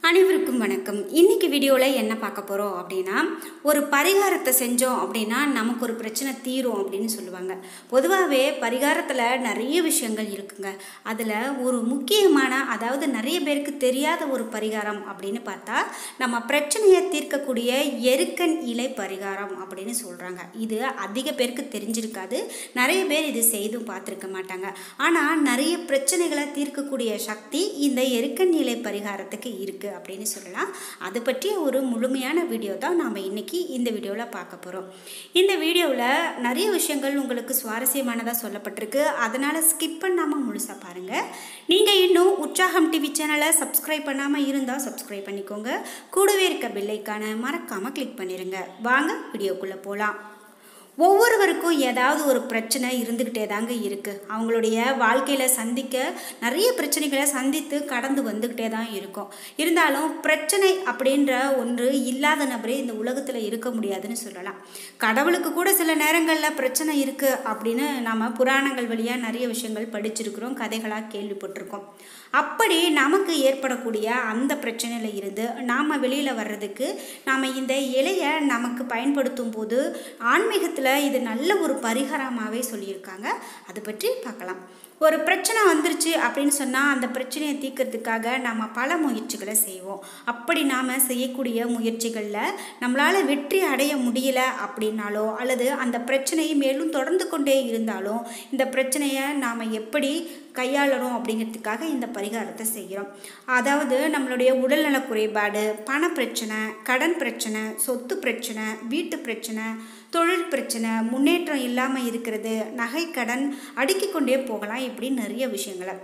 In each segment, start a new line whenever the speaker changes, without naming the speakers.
அனைவருக்கும் வணக்கம் இன்னைக்கு வீடியோவில் என்ன பார்க்க போகிறோம் அப்படின்னா ஒரு பரிகாரத்தை செஞ்சோம் அப்படின்னா நமக்கு ஒரு பிரச்சனை தீரும் அப்படின்னு சொல்லுவாங்க பொதுவாகவே பரிகாரத்தில் நிறைய விஷயங்கள் இருக்குங்க அதில் ஒரு முக்கியமான அதாவது நிறைய பேருக்கு தெரியாத ஒரு பரிகாரம் அப்படின்னு பார்த்தா நம்ம பிரச்சனையை தீர்க்கக்கூடிய எருக்கன் இலை பரிகாரம் அப்படின்னு சொல்கிறாங்க இது அதிக பேருக்கு தெரிஞ்சிருக்காது நிறைய பேர் இது செய்தும் பார்த்துருக்க மாட்டாங்க ஆனால் நிறைய பிரச்சனைகளை தீர்க்கக்கூடிய சக்தி இந்த எருக்கன் இலை பரிகாரத்துக்கு இருக்குது அப்படின்னு சொல்லலாம் அது பற்றிய ஒரு முழுமையான வீடியோ தான் நாம் இன்றைக்கி இந்த வீடியோவில் பார்க்க போகிறோம் இந்த வீடியோவில் நிறைய விஷயங்கள் உங்களுக்கு சுவாரஸ்யமானதாக சொல்லப்பட்டிருக்கு அதனால் ஸ்கிப் பண்ணாமல் முழுசாக பாருங்கள் நீங்கள் இன்னும் உற்சாகம் டிவி சேனலை சப்ஸ்கிரைப் பண்ணாமல் இருந்தால் சப்ஸ்கிரைப் பண்ணிக்கோங்க கூடவே இருக்க பெல்லைக்கான மறக்காமல் கிளிக் பண்ணிடுங்க வாங்க வீடியோக்குள்ளே போகலாம் ஒவ்வொருவருக்கும் ஏதாவது ஒரு பிரச்சனை இருந்துக்கிட்டே தாங்க இருக்குது அவங்களுடைய வாழ்க்கையில் சந்திக்க நிறைய பிரச்சனைகளை சந்தித்து கடந்து வந்துக்கிட்டே தான் இருக்கும் இருந்தாலும் பிரச்சனை அப்படின்ற ஒன்று இல்லாத நபரே இந்த உலகத்தில் இருக்க முடியாதுன்னு சொல்லலாம் கடவுளுக்கு கூட சில நேரங்களில் பிரச்சனை இருக்குது அப்படின்னு நம்ம புராணங்கள் வழியாக நிறைய விஷயங்கள் படிச்சிருக்கிறோம் கதைகளாக கேள்விப்பட்டிருக்கோம் அப்படி நமக்கு ஏற்படக்கூடிய அந்த பிரச்சனையில் இருந்து நாம் வெளியில் வர்றதுக்கு நாம் இந்த இலையை நமக்கு பயன்படுத்தும் போது ஆன்மீகத்தில் இது நல்ல ஒரு பரிகாரமாகவே சொல்லியிருக்காங்க அதை பற்றி பார்க்கலாம் ஒரு பிரச்சனை வந்துருச்சு அப்படின்னு சொன்னால் அந்த பிரச்சனையை தீர்க்கறதுக்காக நம்ம பல முயற்சிகளை செய்வோம் அப்படி நாம் செய்யக்கூடிய முயற்சிகளில் நம்மளால் வெற்றி அடைய முடியல அப்படின்னாலோ அல்லது அந்த பிரச்சனையை மேலும் தொடர்ந்து கொண்டே இருந்தாலும் இந்த பிரச்சனையை நாம் எப்படி கையாளணும் அப்படிங்கிறதுக்காக இந்த பரிகாரத்தை செய்கிறோம் அதாவது நம்மளுடைய உடல்நல குறைபாடு பண பிரச்சனை கடன் பிரச்சனை சொத்து பிரச்சனை வீட்டு பிரச்சனை தொழில் பிரச்சனை முன்னேற்றம் இல்லாமல் இருக்கிறது நகை கடன் அடுக்கிக் கொண்டே போகலாம் இப்படி நிறைய விஷயங்களை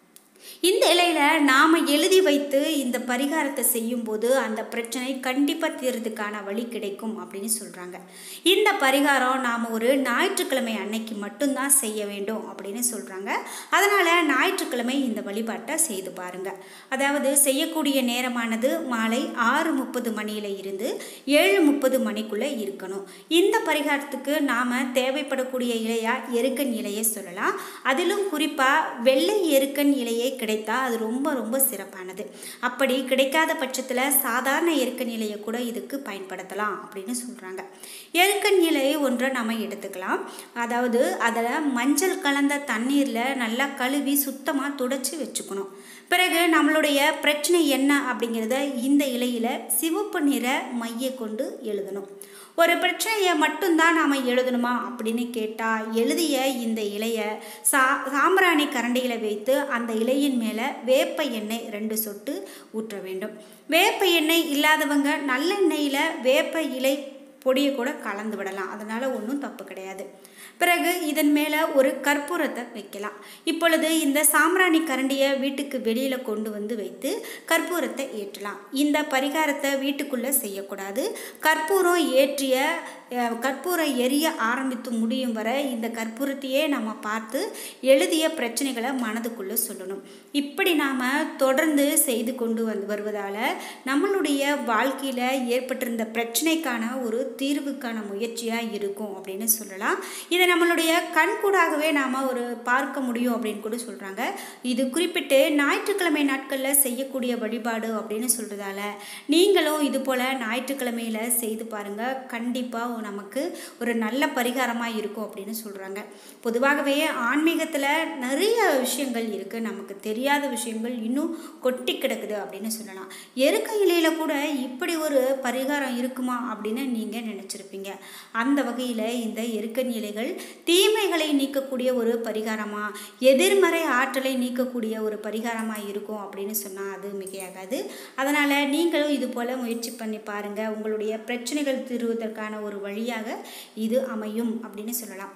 இந்த இலையில் நாம் எழுதி வைத்து இந்த பரிகாரத்தை செய்யும்போது அந்த பிரச்சனை கண்டிப்பாக தீர்றதுக்கான வழி கிடைக்கும் அப்படின்னு சொல்கிறாங்க இந்த பரிகாரம் நாம் ஒரு ஞாயிற்றுக்கிழமை அன்னைக்கு மட்டும்தான் செய்ய வேண்டும் அப்படின்னு சொல்கிறாங்க அதனால் ஞாயிற்றுக்கிழமை இந்த வழிபாட்டை செய்து பாருங்கள் அதாவது செய்யக்கூடிய நேரமானது மாலை ஆறு முப்பது மணியில் இருந்து ஏழு முப்பது மணிக்குள்ளே இருக்கணும் இந்த பரிகாரத்துக்கு நாம் தேவைப்படக்கூடிய இலையா எருக்கன் இலையை சொல்லலாம் அதிலும் குறிப்பாக வெள்ளை எருக்கன் இலையை கிடைத்தா அது ரொம்ப ரொம்ப சிறப்பானது அப்படி கிடைக்காத பட்சத்தில் சாதாரண எருக்கன் இலையை கூட இதுக்கு பயன்படுத்தலாம் அப்படின்னு சொல்கிறாங்க எருக்கன் இலை ஒன்றை நம்ம எடுத்துக்கலாம் அதாவது அதில் மஞ்சள் கலந்த தண்ணீரில் நல்லா கழுவி சுத்தமாக துடைச்சி வச்சுக்கணும் பிறகு நம்மளுடைய பிரச்சனை என்ன அப்படிங்கிறத இந்த இலையில் சிவப்பு நிற மைய கொண்டு எழுதணும் ஒரு பிரச்சனையை மட்டும்தான் நாம் எழுதணுமா அப்படின்னு கேட்டால் எழுதிய இந்த இலையை சா சாம்பிராணி கரண்டியில் வைத்து அந்த இலையின் மேலே வேப்ப எண்ணெய் ரெண்டு சொட்டு ஊற்ற வேண்டும் வேப்ப எண்ணெய் இல்லாதவங்க நல்லெண்ணெயில் வேப்ப இலை பொடியை கூட கலந்து விடலாம் அதனால் ஒன்றும் தப்பு கிடையாது பிறகு இதன் மேலே ஒரு கற்பூரத்தை வைக்கலாம் இப்பொழுது இந்த சாம்பிராணி கரண்டியை வீட்டுக்கு வெளியில் கொண்டு வந்து வைத்து கற்பூரத்தை ஏற்றலாம் இந்த பரிகாரத்தை வீட்டுக்குள்ளே செய்யக்கூடாது கற்பூரம் ஏற்றிய கற்பூரம் எரிய ஆரம்பித்து முடியும் வரை இந்த கற்பூரத்தையே நம்ம பார்த்து எழுதிய பிரச்சனைகளை மனதுக்குள்ளே சொல்லணும் இப்படி நாம் தொடர்ந்து செய்து கொண்டு வந்து வருவதால் நம்மளுடைய வாழ்க்கையில் ஏற்பட்டிருந்த பிரச்சனைக்கான ஒரு தீர்வுக்கான முயற்சியாக இருக்கும் அப்படின்னு சொல்லலாம் இதை நம்மளுடைய கண்கூடாகவே நாம் ஒரு பார்க்க முடியும் அப்படின்னு கூட சொல்கிறாங்க இது குறிப்பிட்டு ஞாயிற்றுக்கிழமை நாட்களில் செய்யக்கூடிய வழிபாடு அப்படின்னு சொல்கிறதால நீங்களும் இது போல் ஞாயிற்றுக்கிழமையில் செய்து பாருங்கள் கண்டிப்பாக நமக்கு ஒரு நல்ல பரிகாரமாக இருக்கும் அப்படின்னு சொல்கிறாங்க பொதுவாகவே ஆன்மீகத்தில் நிறைய விஷயங்கள் இருக்குது நமக்கு தெரியாத விஷயங்கள் இன்னும் கொட்டி கிடக்குது அப்படின்னு சொல்லலாம் எருக்க இலையில் கூட இப்படி ஒரு பரிகாரம் இருக்குமா அப்படின்னு நீங்கள் நினச்சிருப்பீங்க அந்த வகையில் இந்த எருக்கன் இலைகள் தீமைகளை நீக்கக்கூடிய ஒரு பரிகாரமாக எதிர்மறை ஆற்றலை நீக்கக்கூடிய ஒரு பரிகாரமாக இருக்கும் அப்படின்னு சொன்னால் அது மிகையாகாது அதனால் நீங்களும் இது போல் முயற்சி பண்ணி பாருங்கள் உங்களுடைய பிரச்சனைகள் தீர்வதற்கான ஒரு வழியாக இது அமையும் அப்படின்னு சொல்லலாம்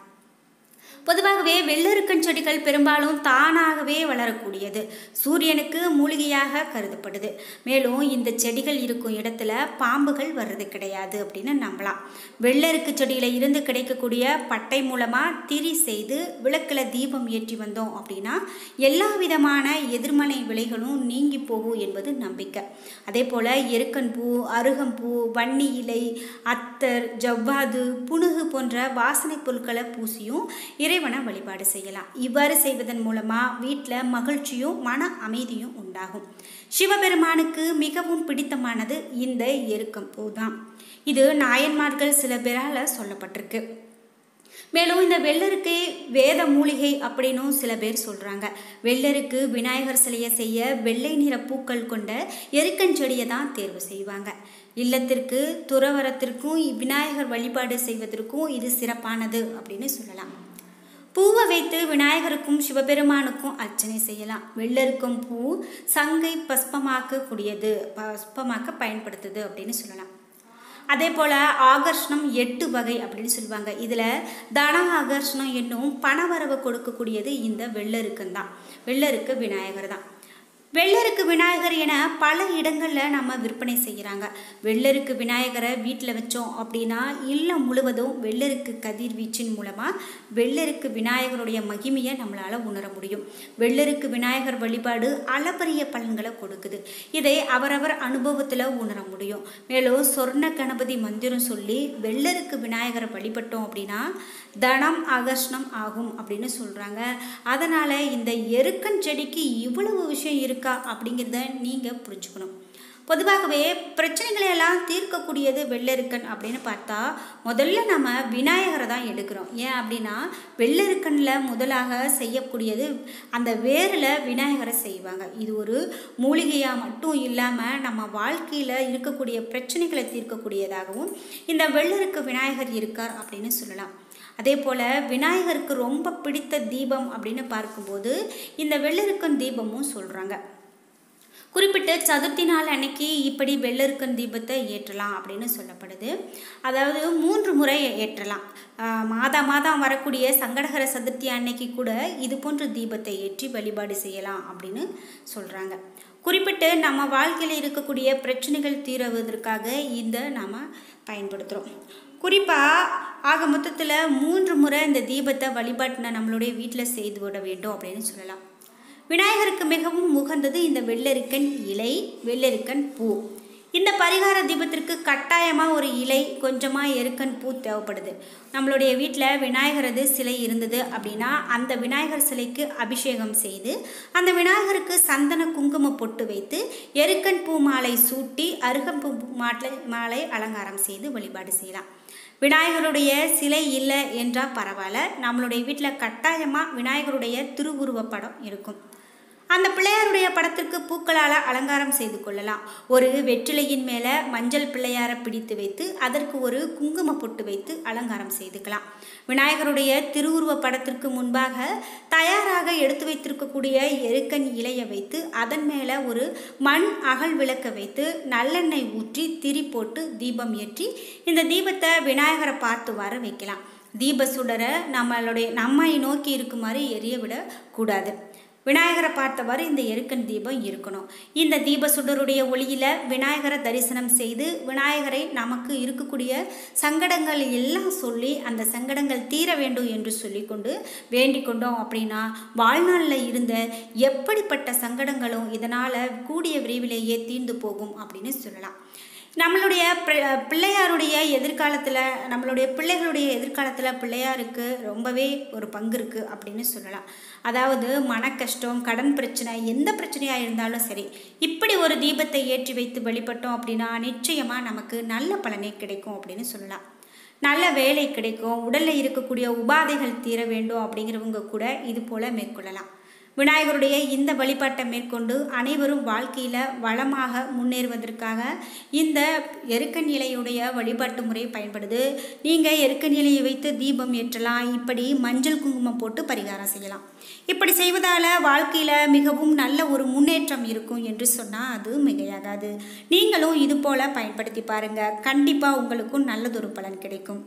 பொதுவாகவே வெள்ளருக்கன் செடிகள் பெரும்பாலும் தானாகவே வளரக்கூடியது சூரியனுக்கு மூலிகையாக கருதப்படுது மேலும் இந்த செடிகள் இருக்கும் இடத்துல பாம்புகள் வர்றது கிடையாது அப்படின்னு நம்பலாம் வெள்ளருக்கு செடியில் இருந்து கிடைக்கக்கூடிய பட்டை மூலமாக திரி செய்து விளக்கில் தீபம் ஏற்றி வந்தோம் அப்படின்னா எல்லா விதமான எதிர்மனை விலைகளும் நீங்கி போகும் என்பது நம்பிக்கை அதே போல் எருக்கன் பூ அருகம்பூ வன்னி இலை அத்தர் ஜவ்வாது புனுகு போன்ற வாசனை பொருட்களை பூசியும் இறைவனை வழிபாடு செய்யலாம் இவ்வாறு செய்வதன் மூலமாக வீட்டில் மகிழ்ச்சியும் மன அமைதியும் உண்டாகும் சிவபெருமானுக்கு மிகவும் பிடித்தமானது இந்த எருக்கம் பூ தான் இது நாயன்மார்கள் சில பேரால் சொல்லப்பட்டிருக்கு மேலும் இந்த வெள்ளருக்கு வேத மூலிகை அப்படின்னும் சில பேர் சொல்கிறாங்க வெள்ளருக்கு விநாயகர் சிலையை செய்ய வெள்ளை நிற பூக்கள் கொண்ட எருக்கஞ்செடியை தான் தேர்வு செய்வாங்க இல்லத்திற்கு துறவரத்திற்கும் விநாயகர் வழிபாடு செய்வதற்கும் இது சிறப்பானது அப்படின்னு சொல்லலாம் பூவை வைத்து விநாயகருக்கும் சிவபெருமானுக்கும் அர்ச்சனை செய்யலாம் வெள்ளருக்கும் பூ சங்கை பஸ்பமாக்கக்கூடியது பஸ்பமாக்க பயன்படுத்துது அப்படின்னு சொல்லலாம் அதே போல் ஆகர்ஷணம் எட்டு வகை அப்படின்னு சொல்லுவாங்க இதில் தன ஆகர்ஷணம் என்னும் பணவரவை கொடுக்கக்கூடியது இந்த வெள்ளருக்குன்னு தான் வெள்ளருக்கு விநாயகர் தான் வெள்ளருக்கு விநாயகர் என பல இடங்களில் நம்ம விற்பனை செய்கிறாங்க வெள்ளருக்கு விநாயகரை வீட்டில் வச்சோம் அப்படின்னா இல்லம் முழுவதும் வெள்ளருக்கு கதிர்வீச்சின் மூலமாக வெள்ளருக்கு விநாயகருடைய மகிமையை நம்மளால் உணர முடியும் வெள்ளருக்கு விநாயகர் வழிபாடு அளப்பரிய பலன்களை கொடுக்குது இதை அவரவர் அனுபவத்தில் உணர முடியும் மேலும் சொர்ண கணபதி மந்திரம் சொல்லி வெள்ளருக்கு விநாயகரை வழிபட்டோம் அப்படின்னா தனம் ஆகர்ஷணம் ஆகும் அப்படின்னு சொல்கிறாங்க அதனால் இந்த எருக்கன் செடிக்கு இவ்வளவு விஷயம் இருக்கா அப்படிங்கிறத நீங்கள் புரிஞ்சுக்கணும் பொதுவாகவே பிரச்சனைகளை எல்லாம் தீர்க்கக்கூடியது வெள்ளெருக்கன் அப்படின்னு பார்த்தா முதல்ல நம்ம விநாயகரை தான் எடுக்கிறோம் ஏன் அப்படின்னா வெள்ளெருக்கனில் முதலாக செய்யக்கூடியது அந்த வேரில் விநாயகரை செய்வாங்க இது ஒரு மூலிகையாக மட்டும் இல்லாமல் நம்ம வாழ்க்கையில் இருக்கக்கூடிய பிரச்சனைகளை தீர்க்கக்கூடியதாகவும் இந்த வெள்ளருக்கு விநாயகர் இருக்கார் அப்படின்னு சொல்லலாம் அதே போல் விநாயகருக்கு ரொம்ப பிடித்த தீபம் அப்படின்னு பார்க்கும்போது இந்த வெள்ளருக்கன் தீபமும் சொல்கிறாங்க குறிப்பிட்ட சதுர்த்தி நாள் அன்னைக்கு இப்படி வெள்ளருக்கன் தீபத்தை ஏற்றலாம் அப்படின்னு சொல்லப்படுது அதாவது மூன்று முறை ஏற்றலாம் மாதா மாதம் வரக்கூடிய சங்கடகர சதுர்த்தி அன்னைக்கு கூட இது போன்ற தீபத்தை ஏற்றி வழிபாடு செய்யலாம் அப்படின்னு சொல்கிறாங்க குறிப்பிட்டு நம்ம வாழ்க்கையில் இருக்கக்கூடிய பிரச்சனைகள் தீருவதற்காக இந்த நாம் பயன்படுத்துகிறோம் குறிப்பாக ஆக மொத்தத்தில் மூன்று முறை இந்த தீபத்தை வழிபாட்டின நம்மளுடைய வீட்டில் செய்து விட வேண்டும் அப்படின்னு சொல்லலாம் விநாயகருக்கு மிகவும் உகந்தது இந்த வெள்ளரிக்கன் இலை வெள்ளரிக்கன் பூ இந்த பரிகார தீபத்திற்கு கட்டாயமாக ஒரு இலை கொஞ்சமாக எருக்கன் பூ தேவைப்படுது நம்மளுடைய வீட்டில் விநாயகரது சிலை இருந்தது அப்படின்னா அந்த விநாயகர் சிலைக்கு அபிஷேகம் செய்து அந்த விநாயகருக்கு சந்தன குங்கும பொட்டு வைத்து எருக்கன் பூ மாலை சூட்டி அருகம்பூ மாலை மாலை அலங்காரம் செய்து வழிபாடு செய்யலாம் விநாயகருடைய சிலை இல்லை என்றால் பரவாயில்ல நம்மளுடைய வீட்டில் கட்டாயமாக விநாயகருடைய திருவுருவ படம் இருக்கும் அந்த பிள்ளையாருடைய படத்திற்கு பூக்களால் அலங்காரம் செய்து கொள்ளலாம் ஒரு வெற்றிலையின் மேலே மஞ்சள் பிள்ளையாரை பிடித்து வைத்து அதற்கு ஒரு குங்கும பொட்டு வைத்து அலங்காரம் செய்துக்கலாம் விநாயகருடைய திருவுருவ படத்திற்கு முன்பாக தயாராக எடுத்து வைத்திருக்கக்கூடிய எருக்கன் இலையை வைத்து அதன் மேலே ஒரு மண் அகல் விளக்க வைத்து நல்லெண்ணெய் ஊற்றி திரி போட்டு தீபம் ஏற்றி இந்த தீபத்தை விநாயகரை பார்த்து வர வைக்கலாம் தீப சுடரை நம்மளுடைய நம்மை நோக்கி இருக்குமாறு எரிய விடக்கூடாது விநாயகரை பார்த்தவாறு இந்த எருக்கன் தீபம் இருக்கணும் இந்த தீப சுடருடைய ஒளியில் விநாயகரை தரிசனம் செய்து விநாயகரை நமக்கு இருக்கக்கூடிய சங்கடங்கள் எல்லாம் சொல்லி அந்த சங்கடங்கள் தீர வேண்டும் என்று சொல்லிக்கொண்டு வேண்டிக் கொண்டோம் அப்படின்னா வாழ்நாளில் இருந்த எப்படிப்பட்ட சங்கடங்களும் இதனால் கூடிய விரைவிலேயே தீர்ந்து போகும் அப்படின்னு சொல்லலாம் நம்மளுடைய பிள்ளையாருடைய எதிர்காலத்தில் நம்மளுடைய பிள்ளைகளுடைய எதிர்காலத்தில் பிள்ளையாருக்கு ரொம்பவே ஒரு பங்கு இருக்குது அப்படின்னு சொல்லலாம் அதாவது மன கஷ்டம் கடன் பிரச்சனை எந்த பிரச்சனையாக இருந்தாலும் சரி இப்படி ஒரு தீபத்தை ஏற்றி வைத்து வழிபட்டோம் அப்படின்னா நிச்சயமாக நமக்கு நல்ல பலனே கிடைக்கும் அப்படின்னு சொல்லலாம் நல்ல வேலை கிடைக்கும் உடலில் இருக்கக்கூடிய உபாதைகள் தீர வேண்டும் அப்படிங்கிறவங்க கூட இது போல் மேற்கொள்ளலாம் விநாயகருடைய இந்த வழிபாட்டை மேற்கொண்டு அனைவரும் வாழ்க்கையில் வளமாக முன்னேறுவதற்காக இந்த எருக்கன் இலையுடைய வழிபாட்டு முறை பயன்படுது நீங்கள் எருக்கன் இலையை வைத்து தீபம் ஏற்றலாம் இப்படி மஞ்சள் குங்குமம் போட்டு பரிகாரம் செய்யலாம் இப்படி செய்வதால் வாழ்க்கையில் மிகவும் நல்ல ஒரு முன்னேற்றம் இருக்கும் என்று சொன்னால் அது மிகையாகாது நீங்களும் இது போல் பயன்படுத்தி பாருங்கள் கண்டிப்பாக உங்களுக்கும் நல்லதொரு பலன் கிடைக்கும்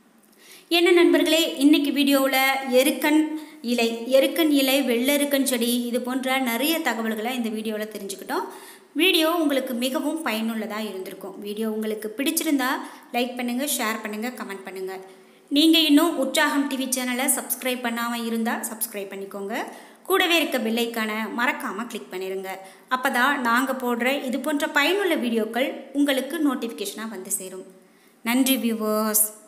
என்ன நண்பர்களே இன்னைக்கு வீடியோவில் எருக்கன் இலை எருக்கன் இலை வெள்ளெருக்கன் செடி இது போன்ற நிறைய தகவல்களை இந்த வீடியோவில் தெரிஞ்சுக்கிட்டோம் வீடியோ உங்களுக்கு மிகவும் பயனுள்ளதாக இருந்திருக்கும் வீடியோ உங்களுக்கு பிடிச்சிருந்தா லைக் பண்ணுங்கள் ஷேர் பண்ணுங்கள் கமெண்ட் பண்ணுங்கள் நீங்கள் இன்னும் உற்சாகம் டிவி சேனலை சப்ஸ்கிரைப் பண்ணாமல் இருந்தால் சப்ஸ்கிரைப் பண்ணிக்கோங்க கூடவே இருக்க பெல்லைக்கான மறக்காமல் கிளிக் பண்ணிடுங்க அப்போ தான் நாங்கள் போடுற இது போன்ற பயனுள்ள வீடியோக்கள் உங்களுக்கு நோட்டிஃபிகேஷனாக வந்து சேரும் நன்றி வியூவர்ஸ்